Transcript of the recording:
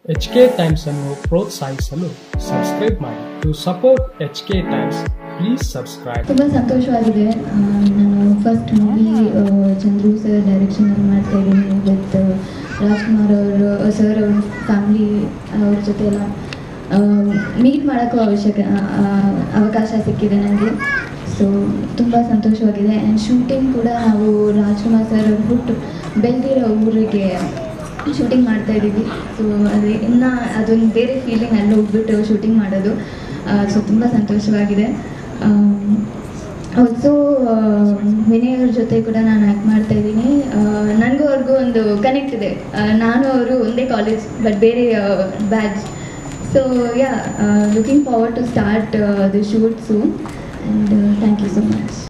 H K times ಅನ್ನು ಪ್ರೋತ್ಸಾಹಿಸಲು subscribe ಮಾಡಿ to support H K times please subscribe ತುಂಬ ಸಂತೋಷವಾಗಿದೆ ಆ, ನಾನು ಫಸ್ಟ್ ಮೂವಿ ಚಂದ್ರು ಸರ್ ಡೈರೆಕ್ಷನಲ್ಲಿ ಮಾಡ್ತಾ ಇದ್ದೀನಿ ವಿತ್ ರಾಜ್ಕುಮಾರ್ ಅವರು ಸರ್ ಅವ್ರ ಫ್ಯಾಮ್ಲಿ ಅವ್ರ ಜೊತೆ ಎಲ್ಲ ಮೀಟ್ ಮಾಡೋಕ್ಕೂ ಅವಶ್ಯಕ ಆ, ಆ, ಅವಕಾಶ ಸಿಕ್ಕಿದೆ ನನಗೆ ಸೊ ತುಂಬ ಸಂತೋಷವಾಗಿದೆ ಆ್ಯಂಡ್ ಶೂಟಿಂಗ್ ಕೂಡ ನಾವು ರಾಜ್ಕುಮಾರ್ ಸರ್ ಅವ್ರು ಹುಟ್ಟು ಬೆಳೆದಿರೋ ಊರಿಗೆ ಶೂಟಿಂಗ್ ಮಾಡ್ತಾ ಇದ್ದೀವಿ ಸೊ ಅದು ಇನ್ನು ಅದೊಂದು ಬೇರೆ ಫೀಲಿಂಗ್ ಅಲ್ಲಿ ಹೋಗ್ಬಿಟ್ಟು ಶೂಟಿಂಗ್ ಮಾಡೋದು ಸೊ ತುಂಬ ಸಂತೋಷವಾಗಿದೆ ಆಲ್ಸೋ ವಿನಯ್ ಅವ್ರ ಜೊತೆ ಕೂಡ ನಾನು ಆ್ಯಕ್ಟ್ ಮಾಡ್ತಾ ಇದ್ದೀನಿ ನನಗೂ ಅವ್ರಿಗೂ ಒಂದು ಕನೆಕ್ಟ್ ಇದೆ ಆ, ನಾನು ಅವರು ಒಂದೇ ಕಾಲೇಜ್ ಬಟ್ ಬೇರೆ batch so yeah looking forward to start the shoot soon and thank you so much